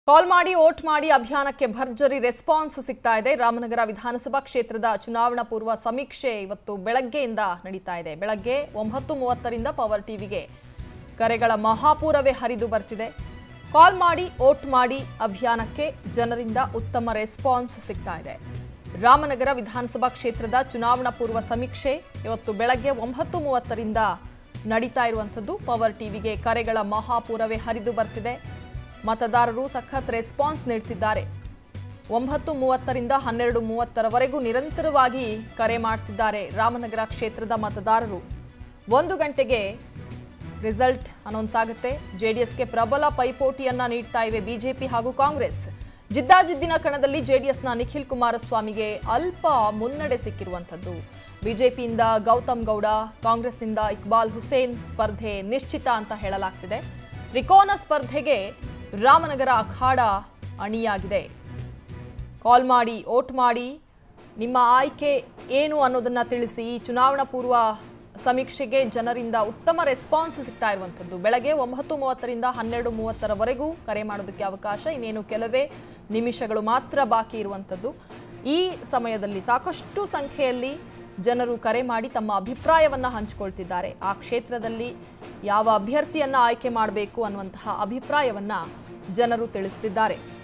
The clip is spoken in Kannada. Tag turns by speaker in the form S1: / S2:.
S1: ಕಾಲ್ ಮಾಡಿ ಓಟ್ ಮಾಡಿ ಅಭಿಯಾನಕ್ಕೆ ಭರ್ಜರಿ ರೆಸ್ಪಾನ್ಸ್ ಸಿಗ್ತಾ ಇದೆ ರಾಮನಗರ ವಿಧಾನಸಭಾ ಕ್ಷೇತ್ರದ ಚುನಾವಣಾ ಪೂರ್ವ ಸಮೀಕ್ಷೆ ಇವತ್ತು ಬೆಳಗ್ಗೆಯಿಂದ ನಡೀತಾ ಇದೆ ಬೆಳಗ್ಗೆ ಒಂಬತ್ತು ಮೂವತ್ತರಿಂದ ಪವರ್ ಟಿವಿಗೆ ಕರೆಗಳ ಮಹಾಪೂರವೇ ಹರಿದು ಬರ್ತಿದೆ ಕಾಲ್ ಮಾಡಿ ಓಟ್ ಮಾಡಿ ಅಭಿಯಾನಕ್ಕೆ ಜನರಿಂದ ಉತ್ತಮ ರೆಸ್ಪಾನ್ಸ್ ಸಿಗ್ತಾ ಇದೆ ರಾಮನಗರ ವಿಧಾನಸಭಾ ಕ್ಷೇತ್ರದ ಚುನಾವಣಾ ಪೂರ್ವ ಸಮೀಕ್ಷೆ ಇವತ್ತು ಬೆಳಗ್ಗೆ ಒಂಬತ್ತು ಮೂವತ್ತರಿಂದ ನಡೀತಾ ಇರುವಂಥದ್ದು ಪವರ್ ಟಿವಿಗೆ ಕರೆಗಳ ಮಹಾಪೂರವೇ ಹರಿದು ಬರ್ತಿದೆ ಮತದಾರರು ಸಖತ್ ರೆಸ್ಪಾನ್ಸ್ ನೀಡ್ತಿದ್ದಾರೆ ಒಂಬತ್ತು ಮೂವತ್ತರಿಂದ ಹನ್ನೆರಡು ಮೂವತ್ತರವರೆಗೂ ನಿರಂತರವಾಗಿ ಕರೆ ಮಾಡ್ತಿದ್ದಾರೆ ರಾಮನಗರ ಕ್ಷೇತ್ರದ ಮತದಾರರು ಒಂದು ಗಂಟೆಗೆ ರಿಸಲ್ಟ್ ಅನೌನ್ಸ್ ಆಗುತ್ತೆ ಜೆಡಿಎಸ್ಗೆ ಪ್ರಬಲ ಪೈಪೋಟಿಯನ್ನ ನೀಡ್ತಾ ಇವೆ ಬಿಜೆಪಿ ಹಾಗೂ ಕಾಂಗ್ರೆಸ್ ಜಿದ್ದಾಜಿದ್ದಿನ ಕಣದಲ್ಲಿ ಜೆಡಿಎಸ್ನ ನಿಖಿಲ್ ಕುಮಾರಸ್ವಾಮಿಗೆ ಅಲ್ಪ ಮುನ್ನಡೆ ಸಿಕ್ಕಿರುವಂಥದ್ದು ಬಿಜೆಪಿಯಿಂದ ಗೌತಮ್ ಗೌಡ ಕಾಂಗ್ರೆಸ್ನಿಂದ ಇಕ್ಬಾಲ್ ಹುಸೇನ್ ಸ್ಪರ್ಧೆ ನಿಶ್ಚಿತ ಅಂತ ಹೇಳಲಾಗ್ತಿದೆ ತ್ರಿಕೋನ ಸ್ಪರ್ಧೆಗೆ ರಾಮನಗರ ಅಖಾಡ ಅಣಿಯಾಗಿದೆ ಕಾಲ್ ಮಾಡಿ ಓಟ್ ಮಾಡಿ ನಿಮ್ಮ ಆಯ್ಕೆ ಏನು ಅನ್ನೋದನ್ನ ತಿಳಿಸಿ ಈ ಚುನಾವಣಾ ಪೂರ್ವ ಸಮೀಕ್ಷೆಗೆ ಜನರಿಂದ ಉತ್ತಮ ರೆಸ್ಪಾನ್ಸ್ ಸಿಗ್ತಾ ಇರುವಂಥದ್ದು ಬೆಳಗ್ಗೆ ಒಂಬತ್ತು ಮೂವತ್ತರಿಂದ ಹನ್ನೆರಡು ಮೂವತ್ತರವರೆಗೂ ಕರೆ ಮಾಡೋದಕ್ಕೆ ಅವಕಾಶ ಇನ್ನೇನು ಕೆಲವೇ ನಿಮಿಷಗಳು ಮಾತ್ರ ಬಾಕಿ ಇರುವಂಥದ್ದು ಈ ಸಮಯದಲ್ಲಿ ಸಾಕಷ್ಟು ಸಂಖ್ಯೆಯಲ್ಲಿ ಜನರು ಕರೆ ಮಾಡಿ ತಮ್ಮ ಅಭಿಪ್ರಾಯವನ್ನು ಹಂಚಿಕೊಳ್ತಿದ್ದಾರೆ ಆ ಕ್ಷೇತ್ರದಲ್ಲಿ ಯಾವ ಅಭ್ಯರ್ಥಿಯನ್ನ ಆಯ್ಕೆ ಮಾಡಬೇಕು ಅನ್ನುವಂತಹ ಅಭಿಪ್ರಾಯವನ್ನ ಜನರು ತಿಳಿಸ್ತಿದ್ದಾರೆ